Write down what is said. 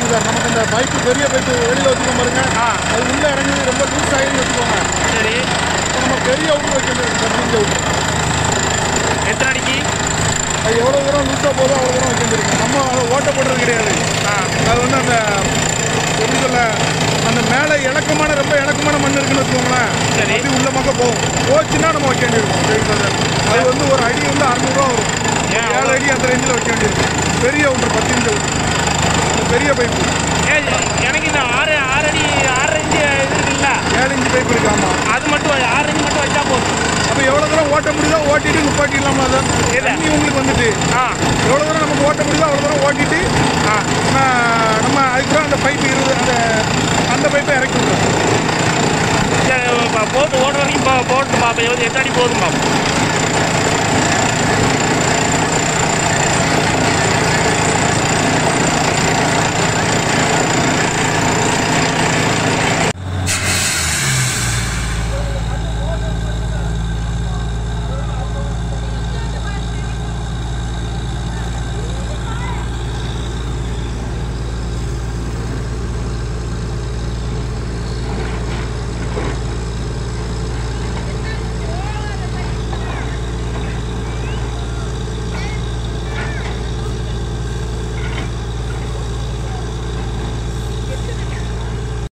இருக்கு சார் நமக்கு இந்த பைப்பு பெரிய பைப்பு வெளியில் வச்சுக்கோங்க பாருங்க ஆ. அது உள்ளே இறங்கி ரொம்ப லூஸ் ஆகின்னு வச்சுக்கோங்க சரி இப்போ நம்ம பெரிய அவுட்ரு வைக்க வேண்டியது பதினஞ்சு அவுட்ரு எத்தனை அடிக்கு அது எவ்வளோ தூரம் லூஸாக போதோ அவ்வளோ தூரம் வைக்க வேண்டியிருக்கு நம்ம அதை ஓட்ட போடுறது கிடையாது ஆ அது வந்து அந்த எப்படி சொல்ல அந்த மேலே இலக்கமான ரொம்ப இலக்கமான மண் இருக்குன்னு வச்சுக்கோங்களேன் சரி. அது உள்ள பக்கம் போகும் போச்சுன்னா நம்ம வைக்க வேண்டியிருக்கும் சரிங்களா சார் அது வந்து ஒரு அடி வந்து அறநூறுவா வரும் ஏன் ஏழு அடி அந்த ரேஞ்சில் வைக்க வேண்டியிருக்கும் பெரிய ஒன்று பத்து இன்ச்சு ஒன்று இந்த பெரிய பைப்பு ஏ எனக்கு இந்த ஆறு ஆறு அடி ஆறு இன்ச்சு இது இருக்குல்ல ஏழு இன்ச்சு பைப் இருக்கு ஆமாம் அது மட்டும் ஆறு இன்ச்சு மட்டும் வச்சா போதும் அப்போ எவ்வளோ தூரம் ஓட்ட முடியுதோ ஓட்டிட்டு நிப்பாட்டிடலாமா சார் இல்ல. தண்ணி உங்களுக்கு வந்துட்டு ஆ எவ்வளோ தூரம் நமக்கு ஓட்ட முடியுதோ அவ்வளோ தூரம் ஓட்டிட்டு ஆ நான் நம்ம அதுக்கப்புறம் அந்த பைப்பு இருபது அந்த அந்த பைப்பை இறக்கி விட்றோம் சரி இப்போ போட்டு ஓடுற வரைக்கும் போ- போட்டு பார்ப்போம் எவ்வளோ எத்தனை அடி போதும் பார்ப்போம்